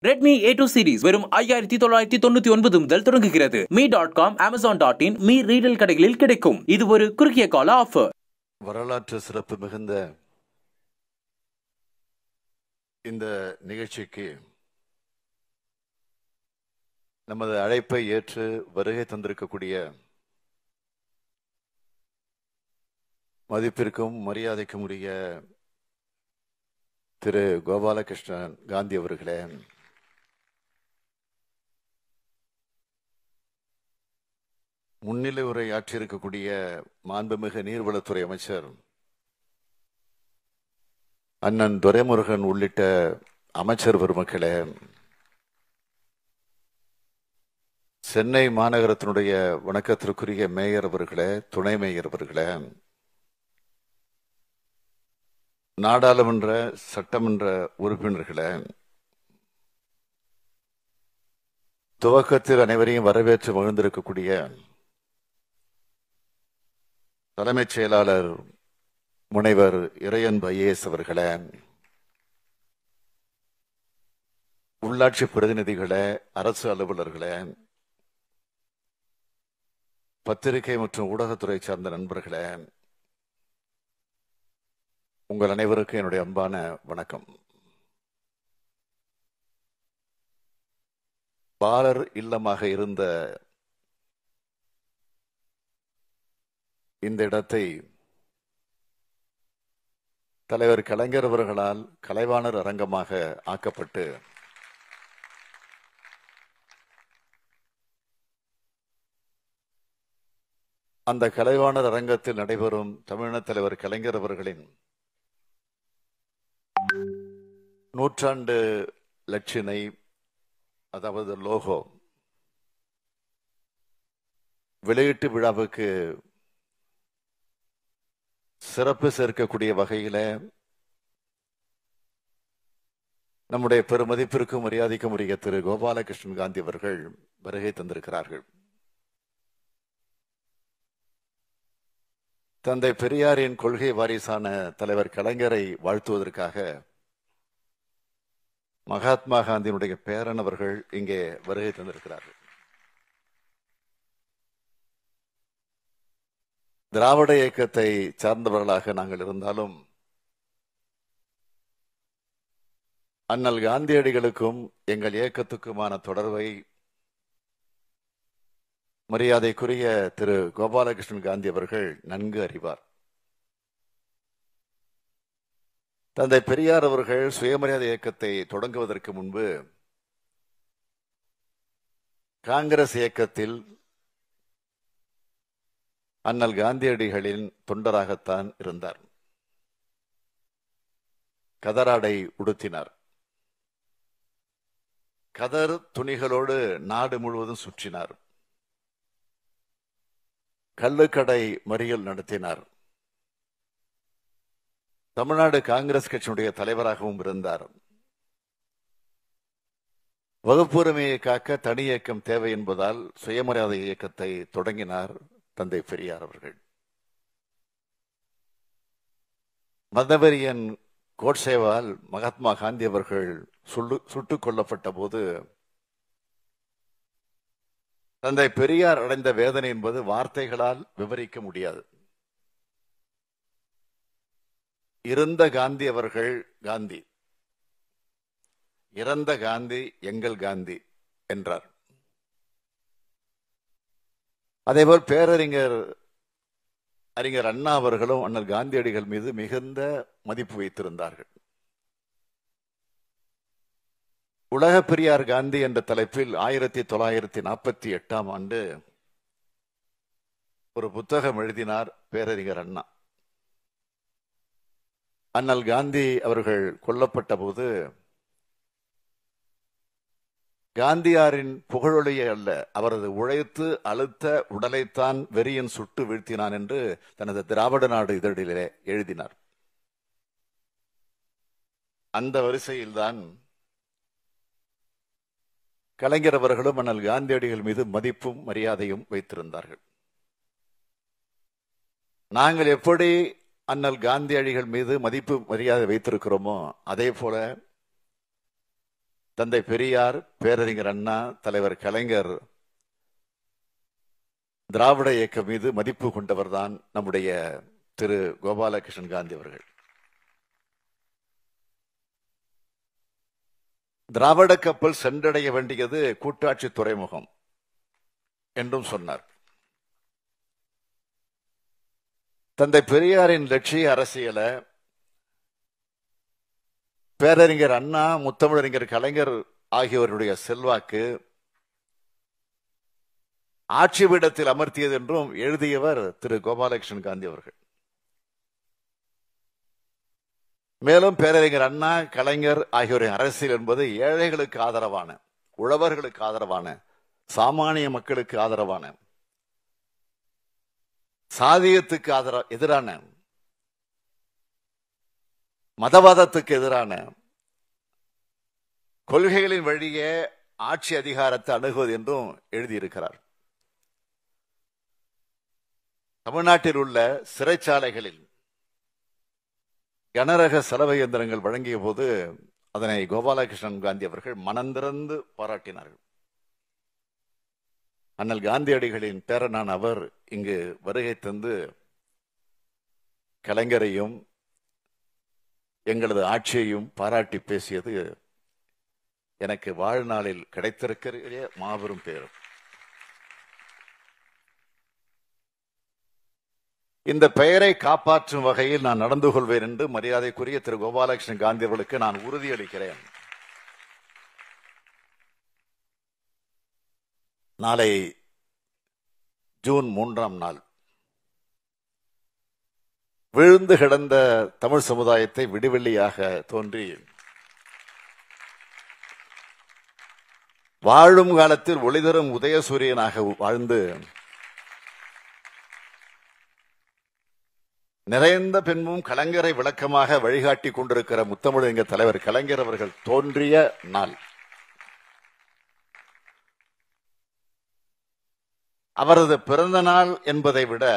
Redmi ஏ two series வெறும் ஐயாயிரத்தி தொள்ளாயிரத்தி தொண்ணூத்தி ஒன்பது முதல் தொடங்குகிறது Mi dot com Amazon dot in Mi retail கடைகளில் கிடைக்கும் இது ஒரு குறுகிய கால ஆஃபர் வரலாற்று சிறப்பு மிகுந்த இந்த நிகழ்ச்சிக்கு நமது அழைப்பை ஏற்று வருகை தந்திருக்கக்கூடிய மதிப்பிற்கும் மரியாதைக்கும் உரிய திரு கோபாலகிருஷ்ணன் காந்தி அவர்களே முன்னிலை உரை ஆற்றியிருக்கக்கூடிய மாண்புமிகு நீர்வளத்துறை அமைச்சர் அண்ணன் துரைமுருகன் உள்ளிட்ட அமைச்சர் பெருமக்களே சென்னை மாநகரத்தினுடைய வணக்கத்திற்குரிய மேயர் அவர்களே துணை மேயர் அவர்களே நாடாளுமன்ற சட்டமன்ற உறுப்பினர்களே துவக்கத்தில் அனைவரையும் வரவேற்று மகிழ்ந்திருக்கக்கூடிய தலைமைச் செயலாளர் முனைவர் இறையன் ஐஏஎஸ் அவர்களே உள்ளாட்சி பிரதிநிதிகளே அரசு அலுவலர்களே பத்திரிகை மற்றும் ஊடகத்துறை சார்ந்த நண்பர்களே உங்கள் அனைவருக்கும் என்னுடைய அன்பான வணக்கம் பாலர் இல்லமாக இருந்த இந்த இடத்தை தலைவர் கலைஞர் அவர்களால் கலைவாணர் அரங்கமாக ஆக்கப்பட்டு அந்த கலைவாணர் அரங்கத்தில் நடைபெறும் தமிழின தலைவர் கலைஞர் அவர்களின் நூற்றாண்டு லட்சினை அதாவது லோகோ வெளியீட்டு விழாவுக்கு சிறப்பு சேர்க்கக்கூடிய வகையில நம்முடைய பெருமதிப்பிற்கும் மரியாதைக்கும் உரிய திரு கோபாலகிருஷ்ணன் காந்தி அவர்கள் வருகை தந்திருக்கிறார்கள் தந்தை பெரியாரின் கொள்கை வாரிசான தலைவர் கலைஞரை வாழ்த்துவதற்காக மகாத்மா காந்தியினுடைய பேரன் அவர்கள் இங்கே வருகை தந்திருக்கிறார்கள் திராவிட இயக்கத்தை சார்ந்தவர்களாக நாங்கள் இருந்தாலும் அண்ணல் காந்தியடிகளுக்கும் எங்கள் இயக்கத்துக்குமான தொடர்பை மரியாதைக்குரிய திரு கோபாலகிருஷ்ணன் காந்தி அவர்கள் நன்கு அறிவார் தந்தை பெரியார் அவர்கள் சுயமரியாதை இயக்கத்தை தொடங்குவதற்கு முன்பு காங்கிரஸ் இயக்கத்தில் அண்ணல் காந்தியடிகளின் தொண்டராகத்தான் இருந்தார் கதராடை உடுத்தினார் கதர் துணிகளோடு நாடு முழுவதும் சுற்றினார் கள்ளுக்கடை மறியல் நடத்தினார் தமிழ்நாடு காங்கிரஸ் கட்சியினுடைய தலைவராகவும் இருந்தார் வகுப்புரிமையை காக்க தனி இயக்கம் தேவை என்பதால் சுயமரியாதை இயக்கத்தை தொடங்கினார் தந்தை பெரியார் அவர்கள் மதவெறியன் கோட்சேவால் மகாத்மா காந்தி அவர்கள் சுட்டுக் கொல்லப்பட்ட போது தந்தை பெரியார் அடைந்த வேதனை என்பது வார்த்தைகளால் விவரிக்க முடியாது இருந்த காந்தி அவர்கள் காந்தி இறந்த காந்தி எங்கள் காந்தி என்றார் அதேபோல் பேரறிஞர் அறிஞர் அண்ணா அவர்களும் அண்ணல் காந்தியடிகள் மீது மிகுந்த மதிப்பு வைத்திருந்தார்கள் உலக பெரியார் காந்தி என்ற தலைப்பில் ஆயிரத்தி தொள்ளாயிரத்தி நாற்பத்தி எட்டாம் ஆண்டு ஒரு புத்தகம் எழுதினார் பேரறிஞர் அண்ணா அண்ணல் காந்தி அவர்கள் கொல்லப்பட்ட போது காந்தியாரின் புகழொழிய அல்ல அவரது உழைத்து அழுத்த உடலைத்தான் வெறியன் சுட்டு வீழ்த்தினான் என்று தனது திராவிட நாடு இதழிலே எழுதினார் அந்த வரிசையில்தான் கலைஞர் அவர்களும் அண்ணல் காந்தியடிகள் மீது மதிப்பும் மரியாதையும் வைத்திருந்தார்கள் நாங்கள் எப்படி அண்ணல் காந்தியடிகள் மீது மதிப்பு மரியாதை வைத்திருக்கிறோமோ அதே போல தந்தை பெரியார் பேரறிஞர் அண்ணா தலைவர் கலைஞர் திராவிட இயக்கம் மீது மதிப்பு கொண்டவர்தான் நம்முடைய திரு கோபாலகிருஷ்ணன் காந்தி அவர்கள் திராவிட கப்பல் சென்றடைய வேண்டியது கூட்டாட்சி துறைமுகம் என்றும் சொன்னார் தந்தை பெரியாரின் லட்சிய அரசியலை பேரறிஞர் அண்ணா முத்தமிழறிஞர் கலைஞர் ஆகியோருடைய செல்வாக்கு ஆட்சி பீடத்தில் அமர்த்தியது என்றும் எழுதியவர் திரு கோபாலகிருஷ்ணன் காந்தி அவர்கள் மேலும் பேரறிஞர் அண்ணா கலைஞர் ஆகியோரின் அரசியல் என்பது ஏழைகளுக்கு ஆதரவான உழவர்களுக்கு ஆதரவான சாமானிய மக்களுக்கு ஆதரவான சாதியத்துக்கு ஆதர எதிரான மதவாதத்துக்கு எதிரான கொள்கைகளின் வழியே ஆட்சி அதிகாரத்தை அணுகுவது என்றும் எழுதியிருக்கிறார் தமிழ்நாட்டில் உள்ள சிறைச்சாலைகளில் கனரக செலவு இயந்திரங்கள் வழங்கிய போது அதனை கோபாலகிருஷ்ணன் காந்தி அவர்கள் மனந்திறந்து பாராட்டினார்கள் அண்ணல் காந்தியடிகளின் பேரனான் அவர் இங்கு வருகை தந்து கலைஞரையும் எங்களது ஆட்சியையும் பாராட்டி பேசியது எனக்கு வாழ்நாளில் கிடைத்திருக்கிற மாபெரும் பேரும் இந்த பெயரை காப்பாற்றும் வகையில் நான் நடந்து கொள்வேன் என்று மரியாதைக்குரிய திரு கோபாலகிருஷ்ணன் காந்தி அவர்களுக்கு நான் உறுதியளிக்கிறேன் நாளை ஜூன் மூன்றாம் நாள் விழுந்து கிடந்த தமிழ் சமுதாயத்தை விடிவெள்ளியாக தோன்றி வாழும் காலத்தில் ஒளிதரும் உதயசூரியனாக வாழ்ந்து நிறைந்த பின்பும் கலைஞரை விளக்கமாக வழிகாட்டி கொண்டிருக்கிற முத்தமிழங்க தலைவர் கலைஞர் அவர்கள் தோன்றிய நாள் அவரது பிறந்த நாள் என்பதை விட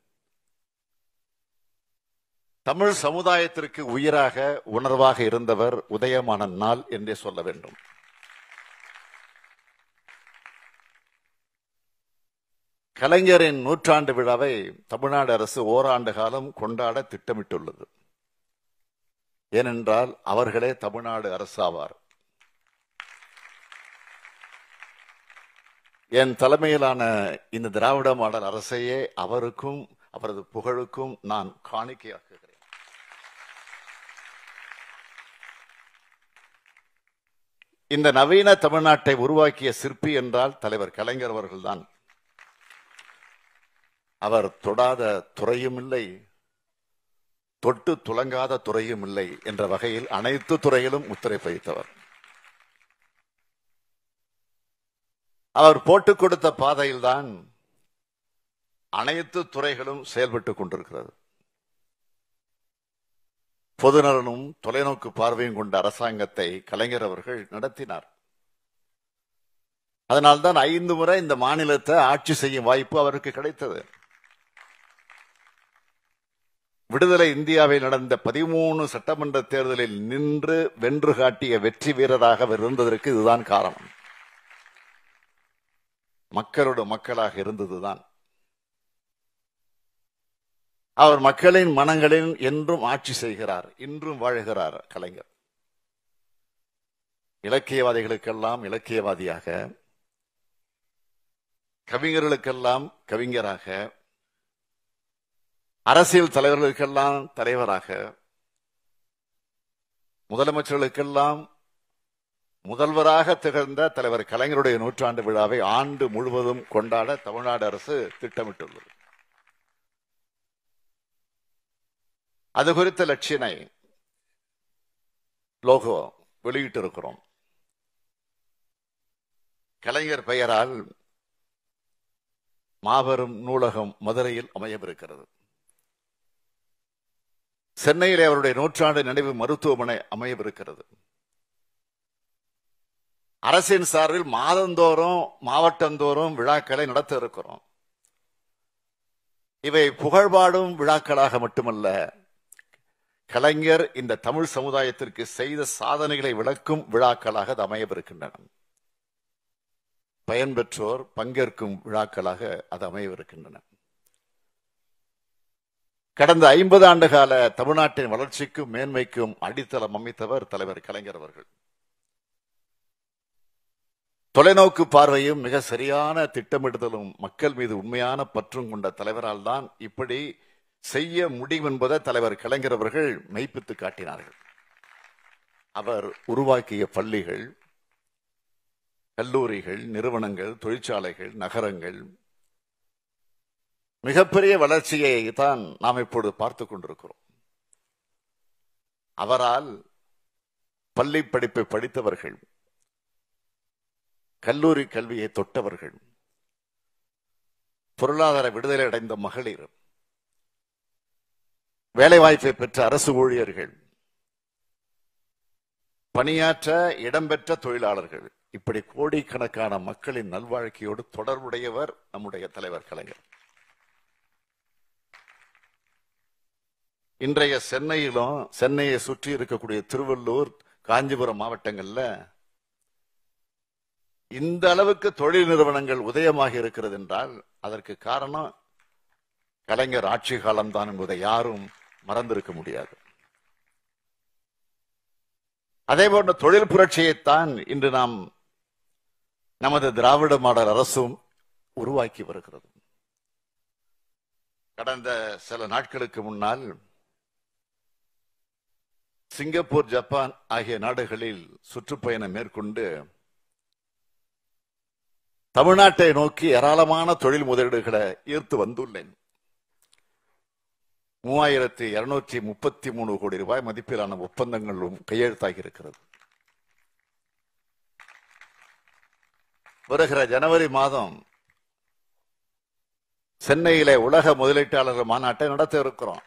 தமிழ் சமுதாயத்திற்கு உயிராக உணர்வாக இருந்தவர் உதயமான நாள் என்றே சொல்ல வேண்டும் கலைஞரின் நூற்றாண்டு விழாவை தமிழ்நாடு அரசு ஓராண்டு காலம் கொண்டாட திட்டமிட்டுள்ளது ஏனென்றால் அவர்களே தமிழ்நாடு அரசு ஆவார் என் தலைமையிலான இந்த திராவிட மாடல் அரசையே அவருக்கும் அவரது புகழுக்கும் நான் காணிக்கையாக்குகிறேன் இந்த நவீன தமிழ்நாட்டை உருவாக்கிய சிற்பி என்றால் தலைவர் கலைஞர் அவர்கள்தான் அவர் தொடாத துறையும் இல்லை தொட்டு துலங்காத துறையும் இல்லை என்ற வகையில் அனைத்து துறையிலும் முத்திரை பதித்தவர் அவர் போட்டுக் கொடுத்த பாதையில்தான் அனைத்து துறைகளும் செயல்பட்டுக் கொண்டிருக்கிறது பொதுநலனும் தொலைநோக்கு பார்வையும் கொண்ட அரசாங்கத்தை கலைஞர் அவர்கள் நடத்தினார் அதனால்தான் ஐந்து முறை இந்த மாநிலத்தை ஆட்சி செய்யும் வாய்ப்பு அவருக்கு கிடைத்தது விடுதலை இந்தியாவில் நடந்த பதிமூணு சட்டமன்ற தேர்தலில் நின்று வென்று காட்டிய வெற்றி வீரராக அவர் இருந்ததற்கு இதுதான் காரணம் மக்களோட மக்களாக இருந்ததுதான் அவர் மக்களின் மனங்களில் என்றும் ஆட்சி செய்கிறார் இன்றும் வாழ்கிறார் கலைஞர் இலக்கியவாதிகளுக்கெல்லாம் இலக்கியவாதியாக கவிஞர்களுக்கெல்லாம் கவிஞராக அரசியல் தலைவர்களுக்கெல்லாம் தலைவராக முதலமைச்சர்களுக்கெல்லாம் முதல்வராக திகழ்ந்த தலைவர் கலைஞருடைய நூற்றாண்டு விழாவை ஆண்டு முழுவதும் கொண்டாட தமிழ்நாடு அரசு திட்டமிட்டுள்ளது அது குறித்த லட்சியனை லோகோ வெளியிட்டிருக்கிறோம் கலைஞர் பெயரால் மாபெரும் நூலகம் மதுரையில் அமையவிருக்கிறது சென்னையிலே அவருடைய நூற்றாண்டு நினைவு மருத்துவமனை அமையவிருக்கிறது அரசின் சார்பில் மாதந்தோறும் மாவட்டந்தோறும் விழாக்களை நடத்த இருக்கிறோம் இவை புகழ்பாடும் விழாக்களாக மட்டுமல்ல கலைஞர் இந்த தமிழ் சமுதாயத்திற்கு செய்த சாதனைகளை விளக்கும் விழாக்களாக அது அமையவிருக்கின்றன பயன்பெற்றோர் பங்கேற்கும் விழாக்களாக அது அமையவிருக்கின்றன கடந்த ஐம்பது ஆண்டு கால தமிழ்நாட்டின் வளர்ச்சிக்கும் மேன்மைக்கும் அடித்தளம் அமைத்தவர் தலைவர் கலைஞர் அவர்கள் தொலைநோக்கு பார்வையும் மிக சரியான திட்டமிடுதலும் மக்கள் மீது உண்மையான பற்றும் கொண்ட தலைவரால் தான் இப்படி செய்ய முடியும் என்பதை தலைவர் கலைஞர் அவர்கள் மெய்ப்பித்து காட்டினார்கள் அவர் உருவாக்கிய பள்ளிகள் கல்லூரிகள் நிறுவனங்கள் தொழிற்சாலைகள் நகரங்கள் மிகப்பெரிய வளர்ச்சியை தான் நாம் இப்பொழுது பார்த்து கொண்டிருக்கிறோம் அவரால் பள்ளி படிப்பை படித்தவர்கள் கல்லூரி கல்வியை தொட்டவர்கள் பொருளாதார விடுதலை அடைந்த மகளிர் வேலைவாய்ப்பை பெற்ற அரசு ஊழியர்கள் பணியாற்ற இடம்பெற்ற தொழிலாளர்கள் இப்படி கோடிக்கணக்கான மக்களின் நல்வாழ்க்கையோடு தொடர்புடையவர் நம்முடைய தலைவர் கலைஞர் இன்றைய சென்னையிலும் சென்னையை சுற்றி இருக்கக்கூடிய திருவள்ளூர் காஞ்சிபுரம் மாவட்டங்கள்ல இந்த அளவுக்கு தொழில் நிறுவனங்கள் உதயமாக இருக்கிறது என்றால் அதற்கு காரணம் கலைஞர் ஆட்சி காலம்தான் என்பதை யாரும் மறந்திருக்க முடியாது அதே போன்ற தொழில் புரட்சியைத்தான் இன்று நாம் நமது திராவிட மாடல் அரசும் உருவாக்கி வருகிறது கடந்த சில நாட்களுக்கு முன்னால் சிங்கப்பூர் ஜப்பான் ஆகிய நாடுகளில் சுற்றுப்பயணம் மேற்கொண்டு தமிழ்நாட்டை நோக்கி ஏராளமான தொழில் முதலீடுகளை ஈர்த்து வந்துள்ளேன் மூவாயிரத்தி இருநூற்றி முப்பத்தி மூணு கோடி ரூபாய் மதிப்பிலான ஒப்பந்தங்களும் கையெழுத்தாகி இருக்கிறது வருகிற ஜனவரி மாதம் சென்னையிலே உலக முதலீட்டாளர்கள் மாநாட்டை நடத்த இருக்கிறோம்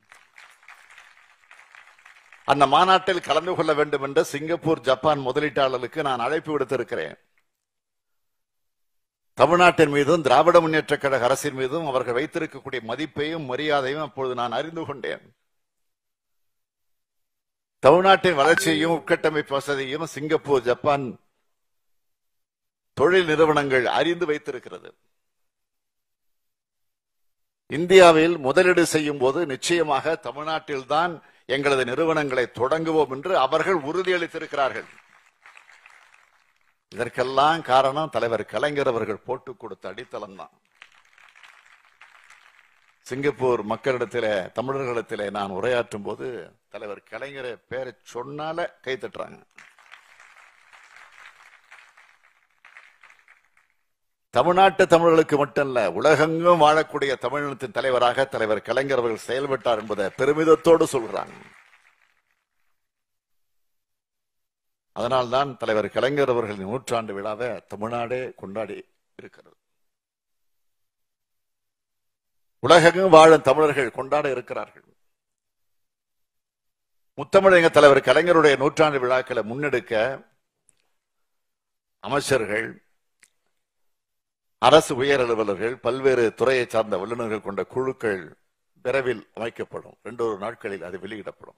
அந்த மாநாட்டில் கலந்து கொள்ள வேண்டும் என்று சிங்கப்பூர் ஜப்பான் முதலீட்டாளர்களுக்கு நான் அழைப்பு விடுத்திருக்கிறேன் தமிழ்நாட்டின் மீதும் திராவிட முன்னேற்ற கழக அரசின் மீதும் அவர்கள் வைத்திருக்கக்கூடிய மதிப்பையும் மரியாதையும் அப்பொழுது நான் அறிந்து கொண்டேன் தமிழ்நாட்டின் வளர்ச்சியையும் உட்கட்டமைப்பு வசதியும் சிங்கப்பூர் ஜப்பான் தொழில் நிறுவனங்கள் அறிந்து வைத்திருக்கிறது இந்தியாவில் முதலீடு செய்யும் போது நிச்சயமாக தமிழ்நாட்டில்தான் எங்களது நிறுவனங்களை தொடங்குவோம் என்று அவர்கள் உறுதியளித்திருக்கிறார்கள் இதற்கெல்லாம் காரணம் தலைவர் கலைஞர் அவர்கள் போட்டுக் கொடுத்த அடித்தளம் தான் சிங்கப்பூர் மக்களிடத்திலே தமிழர்களிடத்திலே நான் உரையாற்றும் போது தலைவர் கலைஞரை பேரை சொன்னால கை தட்டுறாங்க தமிழ்நாட்டு தமிழர்களுக்கு மட்டுமல்ல உலகெங்கும் வாழக்கூடிய தமிழினத்தின் தலைவராக தலைவர் கலைஞர் அவர்கள் செயல்பட்டார் என்பதை பெருமிதத்தோடு சொல்கிறாங்க அதனால்தான் தலைவர் கலைஞர் அவர்களின் நூற்றாண்டு விழாவை தமிழ்நாடே கொண்டாடி இருக்கிறது உலகெங்கும் வாழும் தமிழர்கள் கொண்டாட இருக்கிறார்கள் முத்தமிழக தலைவர் கலைஞருடைய நூற்றாண்டு விழாக்களை முன்னெடுக்க அமைச்சர்கள் அரசு உயர் அலுவலர்கள் பல்வேறு துறையை சார்ந்த வல்லுநர்கள் கொண்ட குழுக்கள் விரைவில் அமைக்கப்படும் இரண்டொரு நாட்களில் அது வெளியிடப்படும்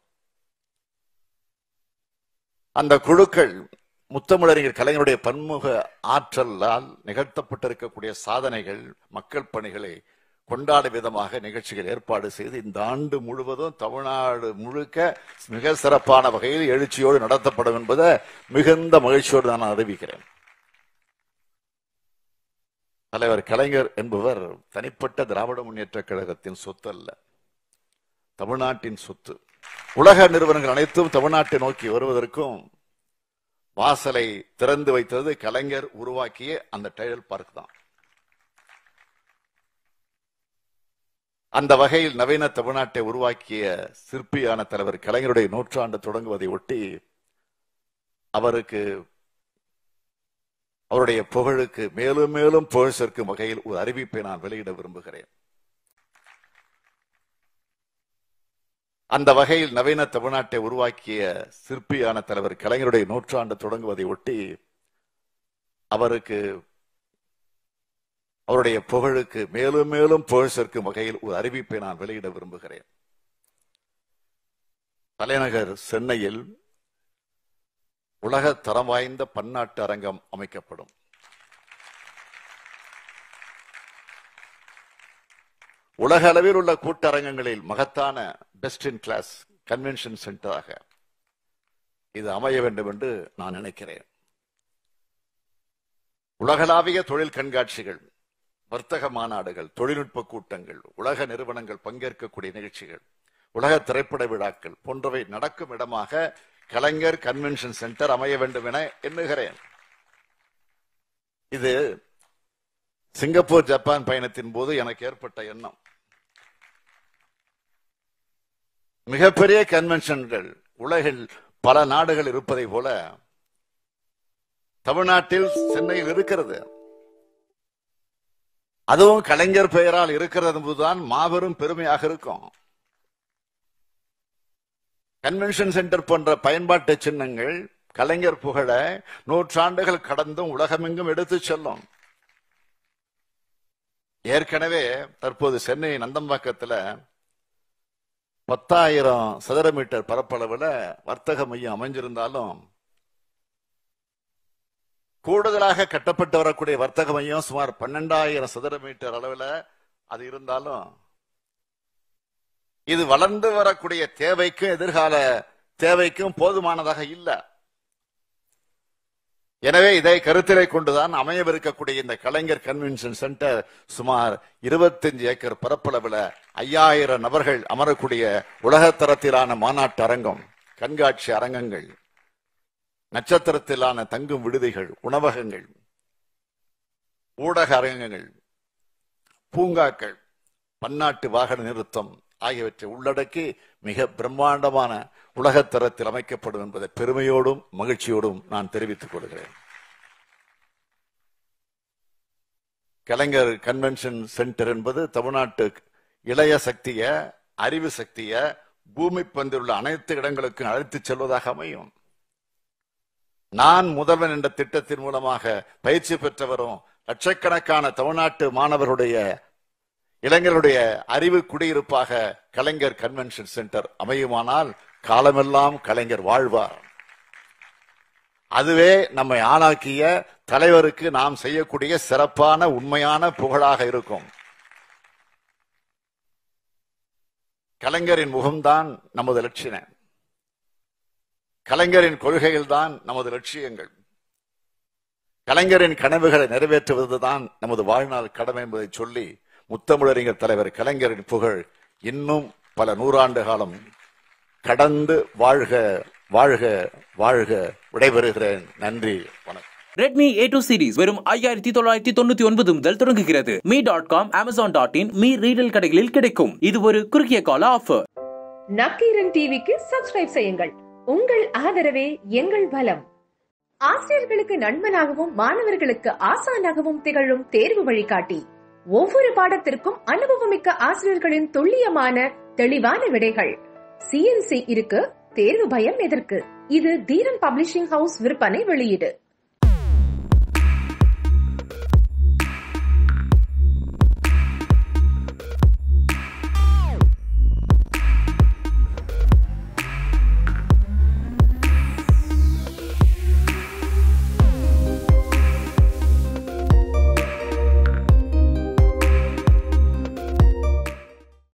அந்த குழுக்கள் முத்தமிழறிஞர் கலைஞருடைய பன்முக ஆற்றலால் நிகழ்த்தப்பட்டிருக்கக்கூடிய சாதனைகள் மக்கள் பணிகளை கொண்டாடும் விதமாக நிகழ்ச்சிகள் ஏற்பாடு செய்து இந்த ஆண்டு முழுவதும் தமிழ்நாடு முழுக்க மிக சிறப்பான வகையில் எழுச்சியோடு நடத்தப்படும் என்பதை மிகுந்த மகிழ்ச்சியோடு நான் அறிவிக்கிறேன் தலைவர் கலைஞர் என்பவர் தனிப்பட்ட திராவிட முன்னேற்ற கழகத்தின் சொத்து அல்ல தமிழ்நாட்டின் சொத்து உலக நிறுவனங்கள் அனைத்தும் தமிழ்நாட்டை நோக்கி வருவதற்கும் வாசலை திறந்து வைத்தது கலைஞர் உருவாக்கிய அந்த டைடல் பார்க் தான் அந்த வகையில் நவீன தமிழ்நாட்டை உருவாக்கிய சிற்பியான தலைவர் கலைஞருடைய நூற்றாண்டு தொடங்குவதை ஒட்டி அவருக்கு அவருடைய புகழுக்கு மேலும் மேலும் புகழ் சேர்க்கும் வகையில் ஒரு அறிவிப்பை நான் வெளியிட விரும்புகிறேன் அந்த வகையில் நவீன தமிழ்நாட்டை உருவாக்கிய சிற்பியான தலைவர் கலைஞருடைய நூற்றாண்டு தொடங்குவதை ஒட்டி அவருக்கு அவருடைய புகழுக்கு மேலும் மேலும் புகழ் சேர்க்கும் வகையில் ஒரு அறிவிப்பை நான் வெளியிட விரும்புகிறேன் தலைநகர் சென்னையில் உலக தரம் வாய்ந்த பன்னாட்டு அரங்கம் அமைக்கப்படும் உலக அளவில் உள்ள கூட்டரங்கங்களில் மகத்தான பெஸ்ட் இன் கிளாஸ் கன்வென்ஷன் சென்டராக இது அமைய வேண்டும் என்று நான் நினைக்கிறேன் உலகளாவிய தொழில் கண்காட்சிகள் வர்த்தக மாநாடுகள் தொழில்நுட்ப கூட்டங்கள் உலக நிறுவனங்கள் பங்கேற்கக்கூடிய நிகழ்ச்சிகள் உலக திரைப்பட விழாக்கள் போன்றவை நடக்கும் இடமாக கலைஞர் கன்வென்ஷன் சென்டர் அமைய வேண்டும் என எண்ணுகிறேன் இது சிங்கப்பூர் ஜப்பான் பயணத்தின் போது எனக்கு ஏற்பட்ட எண்ணம் மிகப்பெரிய கன்வென்ஷன்கள் உலகில் பல நாடுகள் இருப்பதை போல தமிழ்நாட்டில் சென்னையில் இருக்கிறது அதுவும் கலைஞர் பெயரால் இருக்கிறது என்பதுதான் மாபெரும் பெருமையாக இருக்கும் கன்வென்ஷன் சென்டர் போன்ற பயன்பாட்டு சின்னங்கள் கலைஞர் புகழ நூற்றாண்டுகள் கடந்தும் உலகமெங்கும் எடுத்துச் செல்லும் ஏற்கனவே தற்போது சென்னை நந்தம்பாக்கத்துல பத்தாயிரம் சதுர மீட்டர் பரப்பளவுல வர்த்தக மையம் அமைஞ்சிருந்தாலும் கூடுதலாக கட்டப்பட்டு வரக்கூடிய வர்த்தக மையம் சுமார் பன்னெண்டாயிரம் சதுர மீட்டர் அளவில் அது இருந்தாலும் இது வளர்ந்து வரக்கூடிய தேவைக்கும் எதிர்கால தேவைக்கும் போதுமானதாக இல்லை எனவே இதை கருத்திலே கொண்டுதான் அமையவிருக்கக்கூடிய இந்த கலைஞர் கன்வென்ஷன் சென்டர் சுமார் இருபத்தஞ்சு ஏக்கர் பரப்பளவில் ஐயாயிரம் நபர்கள் அமரக்கூடிய உலகத்தரத்திலான மாநாட்டு அரங்கம் கண்காட்சி அரங்கங்கள் நட்சத்திரத்திலான தங்கும் விடுதிகள் உணவகங்கள் ஊடக அரங்கங்கள் பூங்காக்கள் பன்னாட்டு வாகன நிறுத்தம் ஆகியவற்றை உள்ளடக்கி மிக பிரம்மாண்டமான உலகத்தரத்தில் அமைக்கப்படும் என்பதை பெருமையோடும் மகிழ்ச்சியோடும் நான் தெரிவித்துக் கொள்கிறேன் கலைஞர் கன்வென்ஷன் சென்டர் என்பது தமிழ்நாட்டு இளைய சக்திய அறிவு சக்திய பூமி பந்தில் உள்ள அனைத்து இடங்களுக்கும் அழைத்துச் செல்வதாக அமையும் நான் முதல்வன் என்ற திட்டத்தின் மூலமாக பயிற்சி பெற்றவரும் லட்சக்கணக்கான தமிழ்நாட்டு மாணவருடைய இளைஞருடைய அறிவு குடியிருப்பாக கலைஞர் கன்வென்ஷன் சென்டர் அமையுமானால் காலமெல்லாம் கலைஞர் வாழ்வார் அதுவே நம்மை ஆளாக்கிய தலைவருக்கு நாம் செய்யக்கூடிய சிறப்பான உண்மையான புகழாக இருக்கும் கலைஞரின் முகம்தான் நமது லட்சியம் கலைஞரின் கொள்கைகள் தான் நமது லட்சியங்கள் கலைஞரின் கனவுகளை நிறைவேற்றுவதுதான் நமது வாழ்நாள் கடமை என்பதை சொல்லி முத்தமிழறிஞர் தலைவர் கலைஞரின் புகழ் இன்னும் பல நூறாண்டு காலம் கடந்து வாழ்க வாழ்க வாழ்க விடைபெறுகிறேன் நன்றி வணக்கம் ரெட்மி ஏ டூ சீரிஸ் வெறும் ஐயாயிரத்தி தொள்ளாயிரத்தி தொண்ணூத்தி ஒன்பது முதல் தொடங்குகிறது Mi dot com Amazon dot in Mi retail கடைகளில் கிடைக்கும் இது ஒரு குறுகிய கால ஆஃபர் நக்கீரன் டிவிக்கு சப்ஸ்கிரைப் செய்யுங்கள் உங்கள் ஆதரவே எங்கள் பலம் ஆசிரியர்களுக்கு நண்பனாகவும் மாணவர்களுக்கு ஆசானாகவும் திகழும் தேர்வு வழிகாட்டி ஒவ்வொரு பாடத்திற்கும் அனுபவமிக்க ஆசிரியர்களின் துல்லியமான தெளிவான விடைகள் சிஎன்சி இருக்கு தேர்வு பயம் எதற்கு இது தீரன் பப்ளிஷிங் ஹவுஸ் விற்பனை வெளியீடு